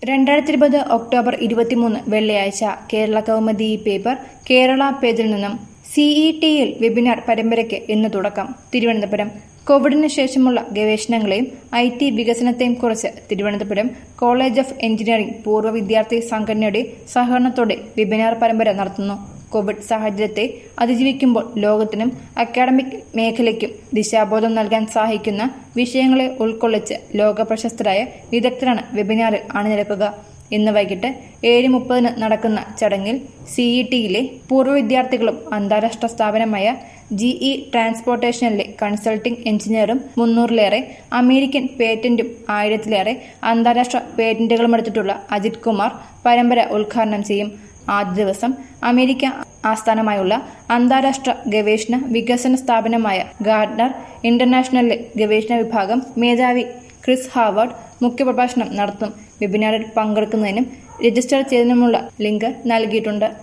രണ്ടായിരത്തി ഇരുപത് ഒക്ടോബർ ഇരുപത്തിമൂന്ന് വെള്ളിയാഴ്ച കേരള കൗമുദി പേപ്പർ കേരള പേജിൽ നിന്നും സിഇ ടിയിൽ വെബിനാർ പരമ്പരയ്ക്ക് ഇന്ന് തുടക്കം തിരുവനന്തപുരം കോവിഡിന് ശേഷമുള്ള ഗവേഷണങ്ങളെയും ഐ ടി വികസനത്തെയും കുറിച്ച് തിരുവനന്തപുരം കോളേജ് ഓഫ് എഞ്ചിനീയറിംഗ് പൂർവ്വ വിദ്യാർത്ഥി സംഘടനയുടെ സഹകരണത്തോടെ വെബിനാർ പരമ്പര നടത്തുന്നു കോവിഡ് സാഹചര്യത്തെ അതിജീവിക്കുമ്പോൾ ലോകത്തിനും അക്കാഡമിക് മേഖലയ്ക്കും ദിശാബോധം നൽകാൻ സഹായിക്കുന്ന വിഷയങ്ങളെ ഉൾക്കൊള്ളിച്ച് ലോക പ്രശസ്തരായ വിദഗ്ധരാണ് വെബിനാറിൽ അണിനിരക്കുക ഇന്ന് വൈകിട്ട് ഏഴ് മുപ്പതിന് നടക്കുന്ന ചടങ്ങിൽ സിഇ ടിയിലെ പൂർവ്വ വിദ്യാർത്ഥികളും അന്താരാഷ്ട്ര സ്ഥാപനമായ ജിഇ ട്രാൻസ്പോർട്ടേഷനിലെ കൺസൾട്ടിംഗ് എഞ്ചിനീയറും മുന്നൂറിലേറെ അമേരിക്കൻ പേറ്റന്റും ആയിരത്തിലേറെ അന്താരാഷ്ട്ര പേറ്റന്റുകളും എടുത്തിട്ടുള്ള അജിത് കുമാർ പരമ്പര ഉദ്ഘാടനം ചെയ്യും ആദ്യ ദിവസം അമേരിക്ക ആസ്ഥാനമായുള്ള അന്താരാഷ്ട്ര ഗവേഷണ വികസന സ്ഥാപനമായ ഗാർഡനർ ഇന്റർനാഷണലിലെ ഗവേഷണ വിഭാഗം മേധാവി ക്രിസ് ഹാവാർഡ് മുഖ്യപ്രഭാഷണം നടത്തും വെബിനാറിൽ പങ്കെടുക്കുന്നതിനും രജിസ്റ്റർ ചെയ്തതിനുമുള്ള ലിങ്ക് നൽകിയിട്ടുണ്ട്